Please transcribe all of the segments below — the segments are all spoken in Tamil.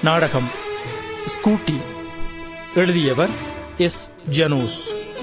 நாடகம் ஸ்கூட்டி எழுதியவர் எஸ் ஜனூஸ்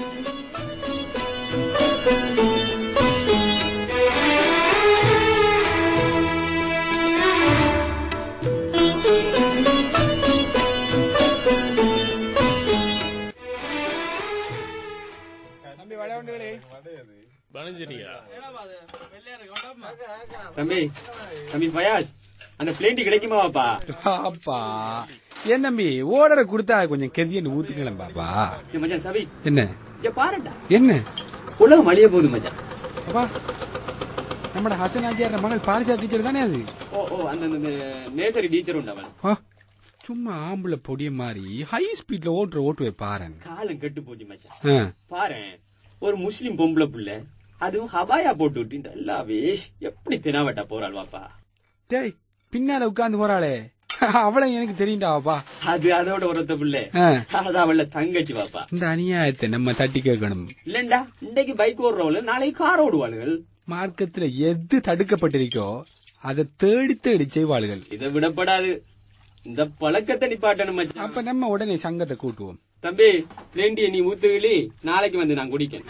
தம்பி தம்பி ஃபயாஸ் அந்த பிளேண்டி கிடைக்குமா பாப்பா பாப்பா ஏன் தம்பி ஓர்டரை கொடுத்தா கொஞ்சம் கெதியன்னு ஊத்துக்கலாம் பாப்பா ஏய் மச்சான் சவி என்ன இங்க பாருடா என்ன உலகம் அழிய போகுது மச்சான் அப்பா நம்மட ஹசன் ஆஜியார் மகள் பாரிசா டீச்சர் தானே அது ஓ ஓ அந்த அந்த நேசரி டீச்சர் உண்டு அவன் ஆ, சும்மா ஆம்பளை பொடிய மாதிரி ஹை ஸ்பீட்ல ஓட்டுற ஓட்டுவே பாருங்க காலம் கெட்டு போச்சு மச்சான் ஆ, பாரேன் ஒரு முஸ்லிம் பொம்பளை புள்ள அதுவும் ஹபாயா போட்டு விட்டு நல்லா வேஷ் எப்படி தினாவட்டா போறாள் வாப்பா டேய் பின்னால உட்கார்ந்து போறாளே அவளை எனக்கு தெரியுண்டாவாப்பா அது அதோட ஒருத்த புள்ள ஆ, அது அவள தங்கச்சி வாப்பா இந்த அநியாயத்தை நம்ம தட்டி கேட்கணும் இல்லண்டா இன்னைக்கு பைக் ஓடுறவள நாளைக்கு கார் ஓடுவாளுகள் மார்க்கத்துல எது தடுக்கப்பட்டிருக்கோ அதை தேடி தேடி செய்வாளுகள் இதை விடப்படாது இந்த பழக்கத்தை நிப்பாட்டணும் மச்சான் அப்ப நம்ம உடனே சங்கத்தை கூட்டுவோம் தம்பி பிளேண்டிய நீ ஊத்துகளி நாளைக்கு வந்து நான் குடிக்கேன்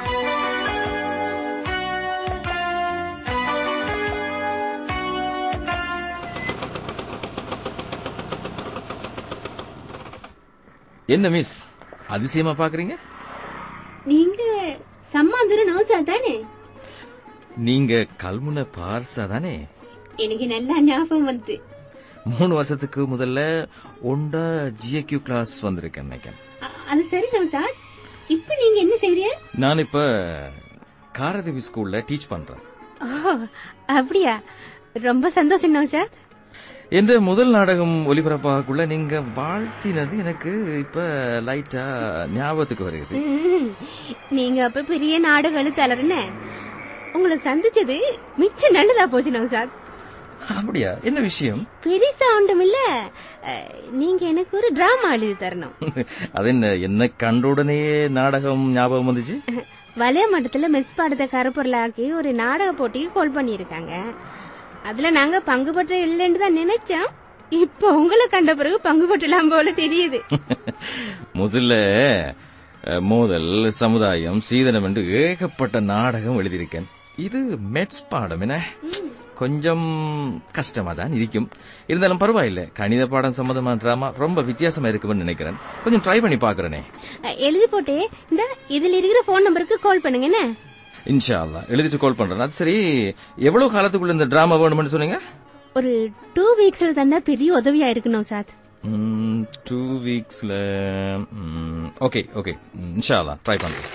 என்ன மிஸ் அதிசயமா பாக்குறீங்க நீங்க சம்மாந்துர நோசா தானே நீங்க கல்முனை பார்சா தானே எனக்கு நல்லா ஞாபகம் வந்து மூணு வருஷத்துக்கு முதல்ல ஒண்டா ஜிஏக்யூ கிளாஸ் வந்திருக்கேன் நினைக்கிறேன் அ- அது சரி நோசா இப்ப நீங்க என்ன செய்றீங்க நான் இப்ப காரதேவி ஸ்கூல்ல டீச் பண்றேன் ஓ அப்படியா ரொம்ப சந்தோஷம் நோசா என்ற முதல் நாடகம் ஒலிபரப்பாகக்குள்ள நீங்க வாழ்த்தினது எனக்கு இப்ப லைட்டா ஞாபகத்துக்கு வருது ம், நீங்க அப்ப பெரிய நாடு எழுத்தாளர்னு உங்களை சந்திச்சது மிச்சம் நல்லதா போச்சு நௌசாத் அப்படியா என்ன விஷயம் பெருசா ஒன்றும் இல்ல அஹ், நீங்க எனக்கு ஒரு டிராமா எழுதி தரணும் அது என்ன என்ன கண்ட உடனே நாடகம் ஞாபகம் வந்துச்சு வலய மட்டத்துல மெஸ் பாடத்தை கருப்பொருளாக்கி ஒரு நாடக போட்டிக்கு கால் பண்ணியிருக்காங்க அதுல நாங்க பங்கு பற்ற இல்லைன்னு தான் நினைச்சோம் இப்ப உங்களை கண்ட பிறகு பங்கு பற்றலாம் போல தெரியுது முதல்ல அஹ், மோதல் சமுதாயம் சீதனம் என்று ஏகப்பட்ட நாடகம் எழுதியிருக்கேன் இது மெட்ஸ் பாடம் என்ன கொஞ்சம் கஷ்டமா தான் இருக்கும் இருந்தாலும் பரவாயில்ல கணித பாடம் சம்பந்தமான டிராமா ரொம்ப வித்தியாசமா இருக்கும்னு நினைக்கிறேன் கொஞ்சம் ட்ரை பண்ணி பாக்குறேனே அஹ், எழுதி போட்டு இந்த இதுல இருக்கிற போன் நம்பருக்கு கால் பண்ணுங்க என்ன இன்ஷா அல்லா எழுதிட்டு கால் பண்றேன் அது சரி எவ்வளவு காலத்துக்குள்ள இந்த டிராமா வேணும்னு சொன்னீங்க ஒரு டூ வீக்ஸ்ல தந்தா பெரிய உதவியா இருக்கணும் சாத் டூ வீக்ஸ்ல ஓகே ஓகே இன்ஷா அல்லா ட்ரை பண்றேன்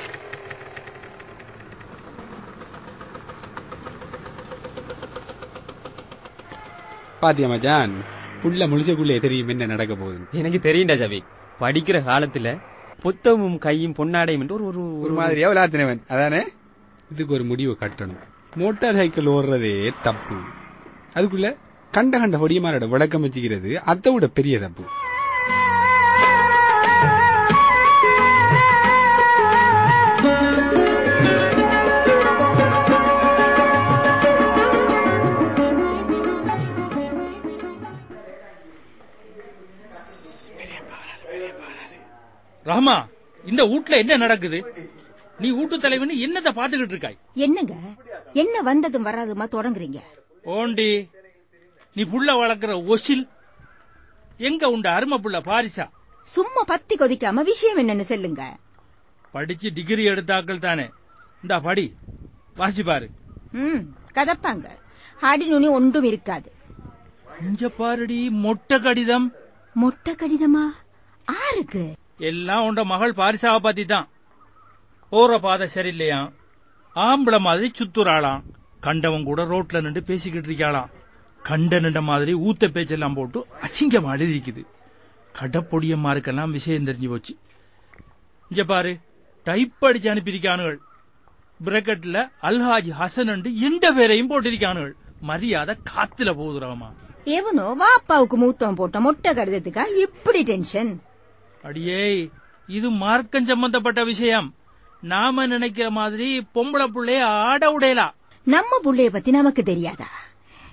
பாத்தியா மச்சான் புள்ள முழிச்சக்குள்ளே தெரியும் என்ன நடக்க போகுது எனக்கு தெரியும்டா ஜவி படிக்கிற காலத்துல புத்தமும் கையும் பொன்னாடையும் என்று ஒரு ஒரு ஒரு மாதிரியா விளாத்தினவன் அதானே இதுக்கு ஒரு முடிவு கட்டணும் மோட்டார் சைக்கிள் ஓடுறதே தப்பு அதுக்குள்ள கண்ட கண்ட பொடியமாரோட விளக்கம் வச்சுக்கிறது அதை விட பெரிய தப்பு ரஹ்மா இந்த வீட்ல என்ன நடக்குது நீ வீட்டு தலைவன் என்னத்தை பாத்துக்கிட்டு இருக்காய் என்னங்க என்ன வந்ததும் வராதுமா தொடங்குறீங்க ஓண்டி நீ புள்ள வளர்க்கிற ஒசில் எங்க உண்ட அருமை புள்ள பாரிசா சும்மா பத்தி கொதிக்காம விஷயம் என்னன்னு சொல்லுங்க படிச்சு டிகிரி எடுத்தாக்கள் தானே இந்தா படி வாசி பாரு ம் கதப்பாங்க ஆடி நுனி ஒன்றும் இருக்காது இங்க பாருடி மொட்டை கடிதம் மொட்டை கடிதமா ஆருக்கு எல்லாம் உண்ட மகள் பாரிசாவை பத்தி தான் போற பாதை சரியில்லையா ஆம்பளை மாதிரி சுத்துறாளாம் கண்டவன் கூட ரோட்ல நின்று பேசிக்கிட்டு இருக்காளாம் கண்ட நின்ற மாதிரி ஊத்த பேச்செல்லாம் போட்டு அசிங்கமா எழுதிக்குது கடப்பொடியம்மாருக்கெல்லாம் விஷயம் தெரிஞ்சு போச்சு இங்க பாரு டைப் அடிச்சு அனுப்பியிருக்கானுகள் பிரக்கெட்ல அல்ஹாஜி ஹசன் எந்த பேரையும் போட்டிருக்கானுகள் மரியாதை காத்துல போகுதுறாமா எவனோ வாப்பாவுக்கு மூத்தம் போட்ட மொட்டை கடிதத்துக்கா இப்படி டென்ஷன் அடியே இது மார்க்கம் சம்பந்தப்பட்ட விஷயம் நாம நினைக்கிற மாதிரி பொம்பளை புள்ளைய ஆட உடையலா நம்ம புள்ளைய பத்தி நமக்கு தெரியாதா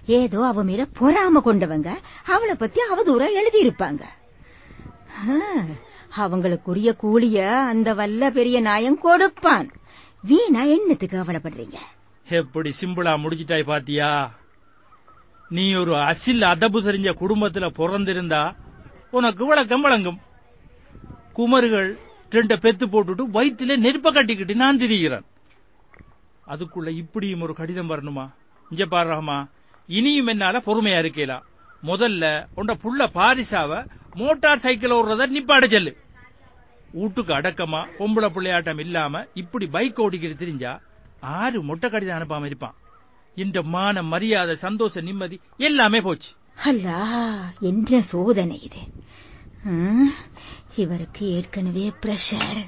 ஏதோ அவ மேல பொறாம கொண்டவங்க அவளை பத்தி அவதூறா எழுதி இருப்பாங்க அவங்களுக்குரிய கூலிய அந்த வல்ல பெரிய நாயம் கொடுப்பான் வீணா என்னத்துக்கு கவலைப்படுறீங்க எப்படி சிம்பிளா முடிச்சிட்டாய் பாத்தியா நீ ஒரு அசில் அதபு தெரிஞ்ச குடும்பத்துல பிறந்திருந்தா உனக்கு விளக்கம் வழங்கும் குமர்கள் ரெண்ட பெத்து போட்டுட்டு வயிற்றுல நெருப்ப கட்டிக்கிட்டு நான் திரிகிறேன் அதுக்குள்ள இப்படியும் ஒரு கடிதம் வரணுமா இங்க பாருமா இனியும் என்னால பொறுமையா இருக்கலாம் முதல்ல உண்ட புள்ள பாரிசாவ மோட்டார் சைக்கிள் ஓடுறத நிப்பாட செல்லு வீட்டுக்கு அடக்கமா பொம்பளை பிள்ளையாட்டம் இல்லாம இப்படி பைக் ஓடிக்கிட்டு திரிஞ்சா ஆறு மொட்டை கடிதம் அனுப்பாம இருப்பான் இந்த மான மரியாதை சந்தோஷ நிம்மதி எல்லாமே போச்சு அல்லா என்ன சோதனை இது ம், இவருக்கு ஏற்கனவே பிரஷர்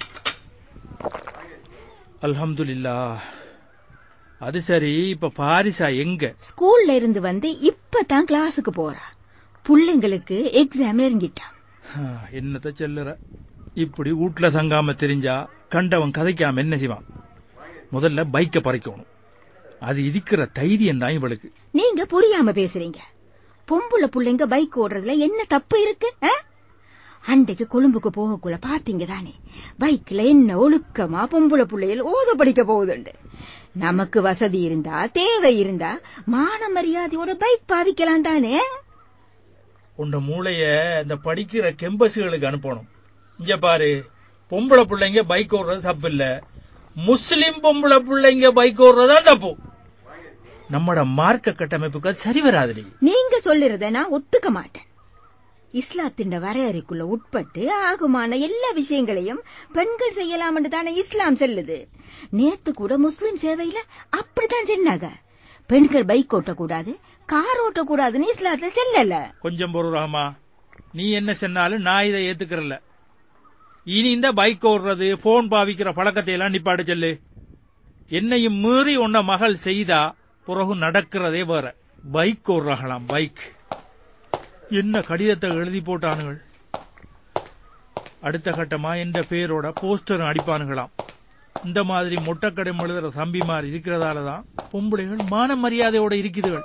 அல்ஹம்துலில்லா அது சரி இப்ப பாரிசா எங்க ஸ்கூல்ல இருந்து வந்து இப்பதான் கிளாஸுக்கு போறா புள்ளைங்களுக்கு எக்ஸாம் நெருங்கிட்டான் ஆ, என்னத்த சொல்லுற இப்படி வீட்ல தங்காம தெரிஞ்சா கண்டவன் கதைக்காம என்ன செய்வான் முதல்ல பைக்க பறிக்கணும் அது இருக்கிற தைரியம் தான் இவளுக்கு நீங்க புரியாம பேசுறீங்க பொம்புல புள்ளைங்க பைக் ஓடுறதுல என்ன தப்பு இருக்கு ஆ? அன்றைக்கு கொழும்புக்கு போகக்குள்ள பாத்தீங்க தானே பைக்ல என்ன ஒழுக்கமா பொம்புல புள்ளைகள் ஓத படிக்க போகுதுண்டு நமக்கு வசதி இருந்தா தேவை இருந்தா மான மரியாதையோட பைக் பாவிக்கலாம் தானே உண்ட மூளைய இந்த படிக்கிற கெம்பஸுகளுக்கு அனுப்பணும் இங்க பாரு பொம்பளை பிள்ளைங்க பைக் ஓடுறது தப்பு இல்ல முஸ்லிம் பொம்பளை பிள்ளைங்க பைக் ஓடுறதுதான் தப்பு நம்மட மார்க்க கட்டமைப்புக்கு அது சரி வராதுடி நீங்க சொல்லுறத நான் ஒத்துக்க மாட்டேன் இஸ்லாத்தின் வரையறைக்குள்ள உட்பட்டு ஆகுமான எல்லா விஷயங்களையும் பெண்கள் செய்யலாம்னு தானே இஸ்லாம் சொல்லுது நேத்து கூட முஸ்லிம் சேவையில அப்படித்தான் சொன்னாங்க பெண்கள் பைக் ஓட்டக்கூடாது கார் ஓட்டக்கூடாதுன்னு இஸ்லாத்துல சொல்லல கொஞ்சம் பொருளாமா நீ என்ன சொன்னாலும் நான் இதை ஏத்துக்கிறல்ல இனி இந்த பைக் ஓடுறது போன் பாவிக்கிற பழக்கத்தை எல்லாம் நிப்பாட சொல்லு என்னையும் மீறி உன்ன மகள் செய்தா பிறகு நடக்கிறதே வேற பைக் ஓடுறாங்களாம் பைக் என்ன கடிதத்தை எழுதி போட்டானுகள் அடுத்த கட்டமா என்ற பேரோட போஸ்டர் அடிப்பானுங்களாம் இந்த மாதிரி மொட்டைக்கடம் எழுதுற தம்பிமார் இருக்கிறதால தான் பொம்பளைகள் மான மரியாதையோட இருக்குதுகள்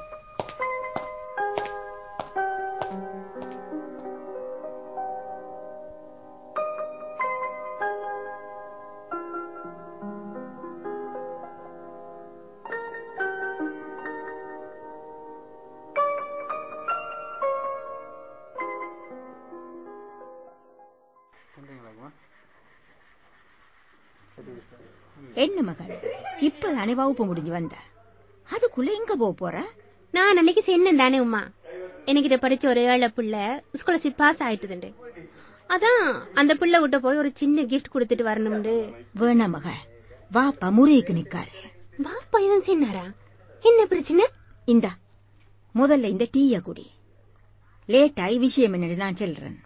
என்ன மகள் இப்பதானே வகுப்பு முடிஞ்சு வந்த அதுக்குள்ள எங்க போக போற நான் அன்னைக்கு சொன்னேன் தானே உமா என்கிட்ட படிச்ச ஒரு ஏழை பிள்ளை ஸ்காலர்ஷிப் பாஸ் ஆயிட்டுதுண்டு அதான் அந்த பிள்ளை விட்ட போய் ஒரு சின்ன கிஃப்ட் கொடுத்துட்டு வரணும்னு வேணா மகள் வாப்பா முறைக்கு நிக்காரு வாப்பா எதுவும் சொன்னாரா என்ன பிரச்சனை இந்தா முதல்ல இந்த டீய குடி லேட்டாய் விஷயம் என்னன்னு நான் சொல்றேன்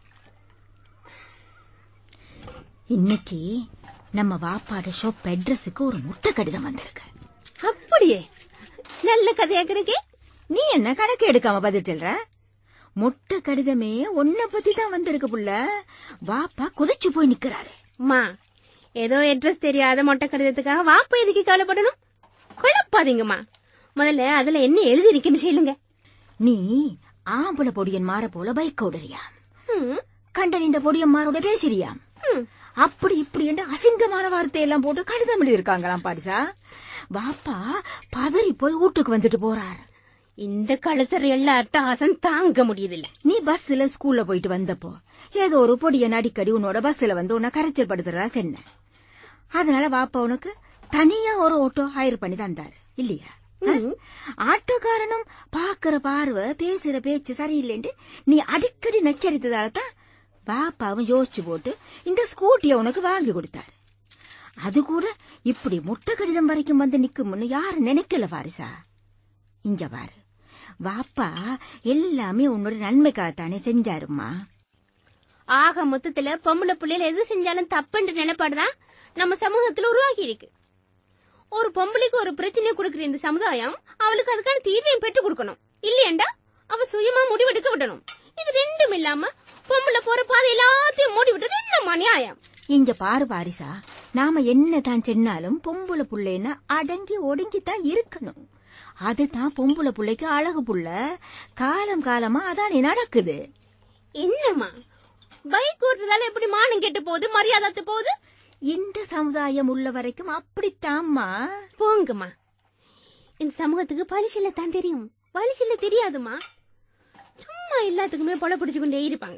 இன்னைக்கு நம்ம வாப்பாட ஷாப் அட்ரஸுக்கு ஒரு முட்டை கடிதம் வந்திருக்கு அப்படியே நல்ல கதையா கிடக்கே நீ என்ன கணக்கு எடுக்காம பதில் சொல்ற முட்டை கடிதமே உன்னை பத்தி தான் வந்திருக்கு புள்ள வாப்பா கொதிச்சு போய் நிக்கிறாரு அம்மா ஏதோ அட்ரஸ் தெரியாத மொட்டை கடிதத்துக்காக வாப்பா எதுக்கு கவலைப்படணும் குழப்பாதீங்கம்மா முதல்ல அதுல என்ன எழுதி இருக்குன்னு சொல்லுங்க நீ ஆம்பளை பொடியன் மாற போல பைக் ஓடுறியா ம், கண்டனின்ற பொடியன் மாரோட பேசுறியாம் ம். அப்படி இப்படி என்று அசிங்கமான வார்த்தையெல்லாம் போட்டு கடிதம் எழுதியிருக்காங்களாம் பாரிசா வாப்பா பதறி போய் வீட்டுக்கு வந்துட்டு போறார் இந்த கலசர் எல்லா அட்டகாசம் தாங்க முடியுதில்ல நீ பஸ்ல ஸ்கூல்ல போயிட்டு வந்தப்போ ஏதோ ஒரு பொடியன் அடிக்கடி உன்னோட பஸ்ல வந்து உன்னை கரைச்சல் படுத்துறதா சொன்ன அதனால வாப்பா உனக்கு தனியா ஒரு ஆட்டோ ஹையர் பண்ணி தந்தாரு இல்லையா ம். ஆட்டோக்காரனும் பாக்குற பார்வை பேசுற பேச்சு சரியில்லைன்னு நீ அடிக்கடி நச்சரித்ததால தான் பாப்பாவும் யோசிச்சு போட்டு இந்த ஸ்கூட்டிய உனக்கு வாங்கி கொடுத்தாரு அது கூட இப்படி முட்டை கடிதம் வரைக்கும் வந்து நிக்கும்னு யாரும் நினைக்கல பாரிசா இங்க பாரு வாப்பா எல்லாமே உன்னோட நன்மைக்காகத்தானே செஞ்சாருமா ஆக மொத்தத்துல பொம்பளை பிள்ளைகள் எது செஞ்சாலும் தப்புன்ற நிலைப்பாடுதான் நம்ம சமூகத்துல உருவாக்கி இருக்கு ஒரு பொம்பளைக்கு ஒரு பிரச்சனையை கொடுக்கிற இந்த சமுதாயம் அவளுக்கு அதுக்கான தீர்வையும் பெற்றுக் கொடுக்கணும் இல்லையண்டா அவ சுயமா முடிவெடுக்க விடணும் இது ரெண்டும் இல்லாம பொம்பளை போற பாதை எல்லாத்தையும் மூடி விட்டது என்னம்மா நியாயம் இங்க பாரு பாரிசா நாம என்ன தான் சொன்னாலும் பொம்பளை புள்ளைன்னா அடங்கி ஒடுங்கி தான் இருக்கணும் அதுதான் பொம்பளை புள்ளைக்கு அழகு புள்ள காலம் காலமா அதானே நடக்குது என்னம்மா பைக் ஓட்டுறதால எப்படி மானம் கெட்டு போகுது மரியாதை போகுது இந்த சமுதாயம் உள்ள வரைக்கும் அப்படித்தாம்மா போங்கம்மா இந்த சமூகத்துக்கு பழிச்சில்ல தான் தெரியும் பழிச்சில்ல தெரியாதுமா சும்மா எல்லாத்துக்குமே பொல பிடிச்சு கொண்டே இருப்பாங்க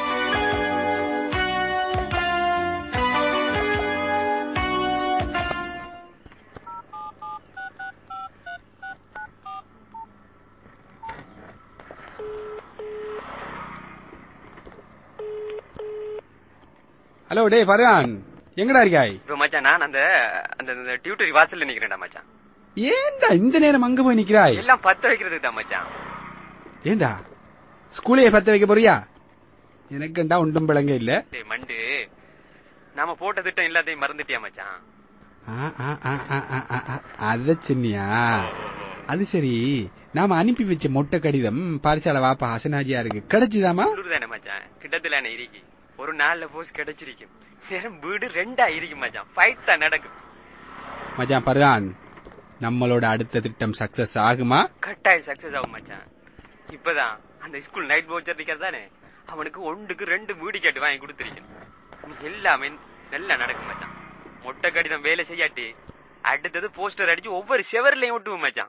ஹலோ டே பரான் எங்கடா இருக்காய் இப்ப மச்சான் நான் அந்த அந்த அந்த டியூட்டரி வாசல்ல நிக்கிறேன்டா மச்சான் ஏன்டா இந்த நேரம் அங்க போய் நிக்கிறாய் எல்லாம் பத்த வைக்கிறதுக்கு தான் மச்சான் ஏண்டா ஸ்கூலையே பத்த வைக்க போறியா எனக்குண்டா ஒன்றும் விளங்க இல்ல டேய் மண்டு நாம போட்ட திட்டம் எல்லாத்தையும் மறந்துட்டியா மச்சான் ஆ, ஆ, ஆ, ஆ, ஆ, ஆ, ஆ, அத சொன்னியா அது சரி நாம அனுப்பி வச்ச மொட்டை கடிதம் பாரிசால வாப்பா ஹசனாஜியா இருக்கு கிடைச்சுதாமா உள்ளூர் தானே மச்சான் கிட்டத்துல இருக்கு ஒரு நாள்ல போஸ் கிடைச்சிருக்கும் நேரம் வீடு ரெண்டா இருக்கு மச்சான் ஃபைட் தான் நடக்கும் மச்சான் பர்கான் நம்மளோட அடுத்த திட்டம் சக்சஸ் ஆகுமா கட்டாயம் சக்சஸ் ஆகும் மச்சான் இப்பதான் அந்த ஸ்கூல் நைட் போச்சர் இருக்கிறதானே அவனுக்கு ஒன்றுக்கு ரெண்டு வீடு கேட்டு வாங்கி கொடுத்துருக்கேன் நீ எல்லாமே நல்லா நடக்கும் மச்சான் மொட்டை கடிதம் வேலை செய்யாட்டி அடுத்தது போஸ்டர் அடிச்சு ஒவ்வொரு செவர்லயும் ஒட்டுவோம் மச்சான்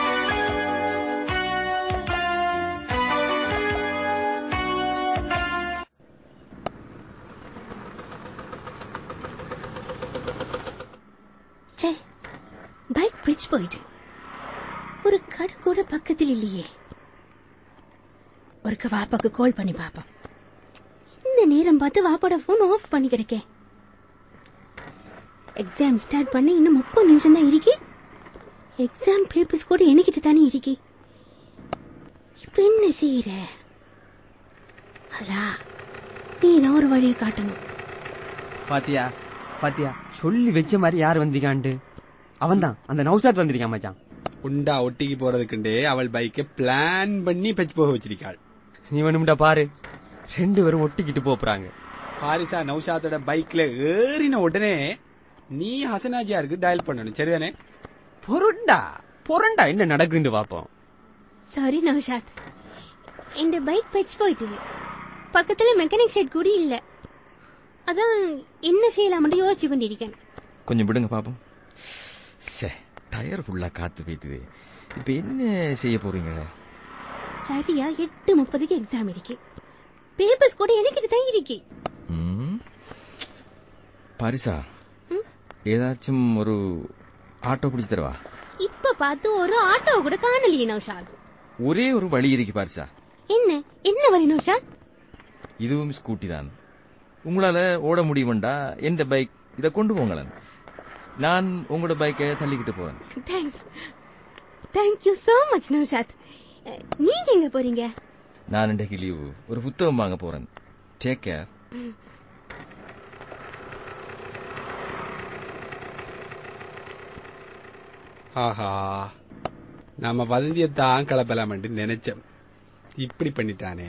ச்சே பைக் பிச்சு போயிட்டு ஒரு கடை கூட பக்கத்தில் இல்லையே ஒருக்க வாப்பாக்கு கால் பண்ணி பாப்போம் இந்த நேரம் பார்த்து வாப்பாட போன் ஆஃப் பண்ணி கிடக்கே எக்ஸாம் ஸ்டார்ட் பண்ண இன்னும் முப்பது நிமிஷம் தான் இருக்கு எக்ஸாம் பேப்பர்ஸ் கூட எனக்கிட்ட தானே இருக்கு இப்ப என்ன செய்யற ஹலா நீ தான் ஒரு வழியை காட்டணும் பாத்தியா பாத்தியா சொல்லி வச்ச மாதிரி யார் வந்திருக்கான்ட்டு அவன்தான் அந்த நௌசாத் வந்திருக்கான் மச்சான் உண்டா ஒட்டிக்கு போறதுக்குண்டே அவள் பைக்கை பிளான் பண்ணி பச்சு போக வச்சிருக்காள் நீ வேணும்டா பாரு ரெண்டு பேரும் ஒட்டிக்கிட்டு போறாங்க பாரிசா நௌஷாத்தோட பைக்ல ஏறின உடனே நீ ஹசனாஜியாருக்கு டயல் பண்ணணும் சரிதானே பொருண்டா பொருண்டா என்ன நடக்குதுன்னு பாப்போம் சாரி நௌஷாத் இந்த பைக் பச்சு போயிட்டு பக்கத்துல மெக்கானிக் ஷெட் கூட இல்ல அதான் என்ன செய்யலாம்னு யோசிச்சு கொண்டிருக்கேன் கொஞ்சம் விடுங்க பாப்போம் சே டயர் ஃபுல்லா காத்து போய்த்துது இப்ப என்ன செய்ய போறீங்க சரியா எட்டு முப்பதுக்கு எக்ஸாம் இருக்கு பேப்பர்ஸ் கூட எனக்கிட்ட தான் இருக்கு ம்? பாரிசா ஏதாச்சும் ஒரு ஆட்டோ பிடிச்சு தரவா இப்ப பார்த்து ஒரு ஆட்டோ கூட காணலையே நௌஷாத் ஒரே ஒரு வழி இருக்கு பாரிசா என்ன என்ன வழி நௌஷாத் இதுவும் ஸ்கூட்டி தான் உங்களால ஓட முடியுமெண்டா எந்த பைக் இதை கொண்டு போங்களேன் நான் உங்களோட பைக்கை தள்ளிக்கிட்டு போறேன் thanks thank you so much Naushad அஹ், நீங்க எங்க போறீங்க நான் இன்றைக்கு லீவு ஒரு புத்தகம் வாங்க போறேன் டேக் கேர் ஆஹா நாம வதந்தியத்தான் கிளப்பலாம்னு நினைச்சோம் இப்படி பண்ணிட்டானே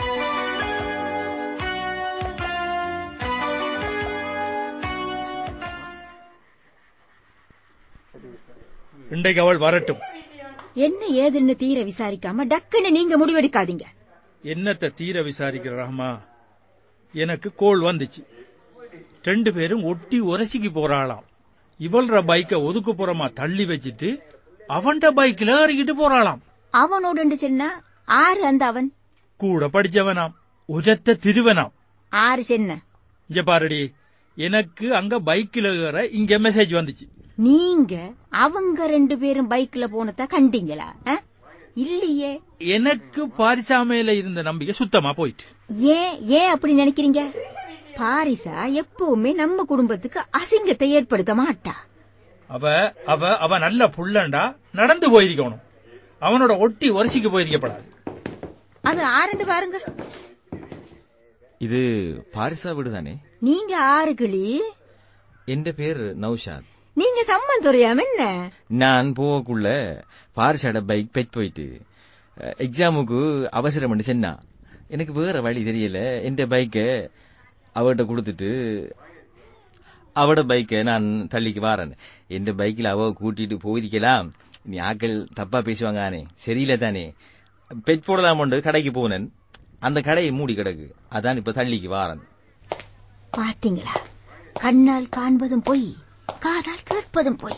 இன்றைக்கு அவள் வரட்டும் என்ன ஏதுன்னு தீர விசாரிக்காம டக்குன்னு நீங்க முடிவெடுக்காதீங்க என்னத்த தீர விசாரிக்கிற ரஹ்மா எனக்கு கோல் வந்துச்சு ரெண்டு பேரும் ஒட்டி உரசிக்கு போறாளாம் இவள்ற பைக்க ஒதுக்குப்புறமா தள்ளி வச்சிட்டு அவன்ட பைக்ல ஏறிக்கிட்டு போறாளாம் அவனோடு சொன்னா ஆறு அந்த அவன் கூட படிச்சவனாம் உரத்த திருவனாம் ஆறு சென்ன இங்க பாருடி எனக்கு அங்க பைக்ல ஏற இங்க மெசேஜ் வந்துச்சு நீங்க அவங்க ரெண்டு பேரும் பைக்ல போனத கண்டீங்களா ஆ? இல்லையே எனக்கு பாரிசாமையில இருந்த நம்பிக்கை சுத்தமா போயிட்டு ஏன் ஏன் அப்படி நினைக்கிறீங்க பாரிசா எப்பவுமே நம்ம குடும்பத்துக்கு அசிங்கத்தை ஏற்படுத்த மாட்டா அவ அவ அவ நல்ல புள்ளண்டா நடந்து போயிருக்கணும் அவனோட ஒட்டி உரசிக்கு போயிருக்கப்படாது அது ஆரண்டு பாருங்க இது பாரிசா வீடு தானே நீங்க ஆறு கிளி என் பேர் நௌஷாத் நீங்க சம்மன் துறையாம என்ன நான் போகக்குள்ள பாரிசாட பைக் பெட் போயிட்டு அஹ், எக்ஸாமுக்கு அவசரம் பண்ணி சென்னா எனக்கு வேற வழி தெரியல என் பைக்கை அவகிட்ட கொடுத்துட்டு அவட பைக்கை நான் தள்ளிக்கு வாரேன் என் பைக்கில் அவ கூட்டிட்டு போயிருக்கலாம் நீ ஆக்கள் தப்பா பேசுவாங்க தானே சரியில்லை தானே பெட் போடலாம் உண்டு கடைக்கு போனேன் அந்த கடையை மூடி கிடக்கு அதான் இப்ப தள்ளிக்கு வாரன் பாத்தீங்களா கண்ணால் காண்பதும் பொய் காதால் கேட்பதும் பொய்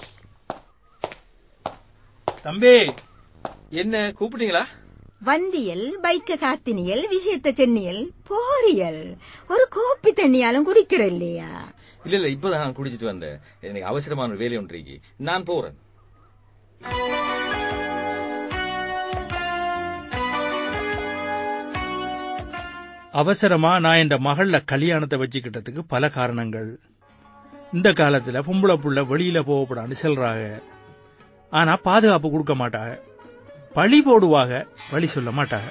தம்பி என்ன கூப்பிட்டீங்களா வந்தியல் பைக்க சாத்தினியல் விஷயத்த சென்னியல் போரியல் ஒரு கோப்பி தண்ணியாலும் குடிக்கிற இல்லையா இல்ல இல்ல இப்பதான் நான் குடிச்சிட்டு வந்தேன் எனக்கு அவசரமான ஒரு வேலை ஒன்று இருக்கு நான் போறேன் அவசரமா நான் என் மகள கல்யாணத்தை வச்சுக்கிட்டதுக்கு பல காரணங்கள் இந்த காலத்துல பொம்பளை புள்ள வெளியில போகப்படான்னு செல்றாங்க ஆனா பாதுகாப்பு கொடுக்க மாட்டாங்க பழி போடுவாங்க வழி சொல்ல மாட்டாங்க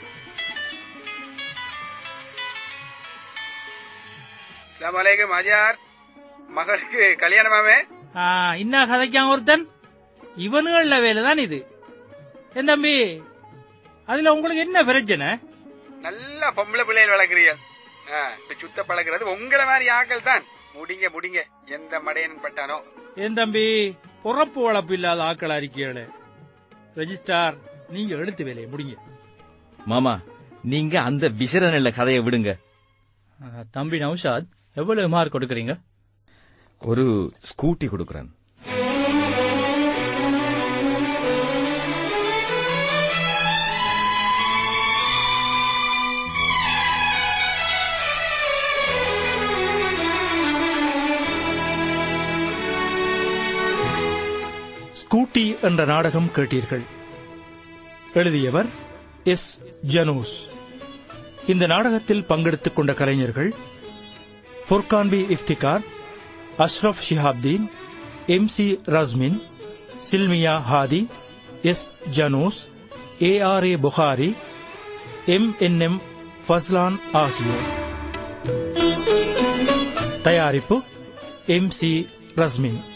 அஸ்ஸலாமு அஜார் மகளுக்கு கல்யாணமாமே ஆ, இன்னா கதைக்கான் ஒருத்தன் இவனுங்கள வேலைதான் இது என் தம்பி அதுல உங்களுக்கு என்ன பிரச்சனை நல்ல பொம்பளை பிள்ளைகள் வளர்க்குறீர்கள் இப்ப சுத்த பழகிறது உங்களை மாதிரி ஆக்கள் தான் முடிங்க முடிங்க எந்த மடையன் பட்டானோ என் தம்பி பொறப்பு வளர்ப்பு இல்லாத ஆக்கள் அறிக்கையாளு ரெஜிஸ்டார் நீங்க எழுத்து வேலையை முடிங்க மாமா நீங்க அந்த விசரநில கதையை விடுங்க தம்பி நௌஷாத் எவ்வளவு மார்க் கொடுக்கறீங்க ஒரு ஸ்கூட்டி கொடுக்குறேன் ஸ்கூட்டி என்ற நாடகம் கேட்டீர்கள் எழுதியவர் எஸ் ஜனூஸ் இந்த நாடகத்தில் பங்கெடுத்துக் கொண்ட கலைஞர்கள் ஃபுர்கான்பி Iftikhar Ashraf Shihabdeen M C Rasmin Silmiya Hadi S Janoos A R A Bukhari M N M Fazlan ஆகியோர் தயாரிப்பு எம் சி ரஸ்மின்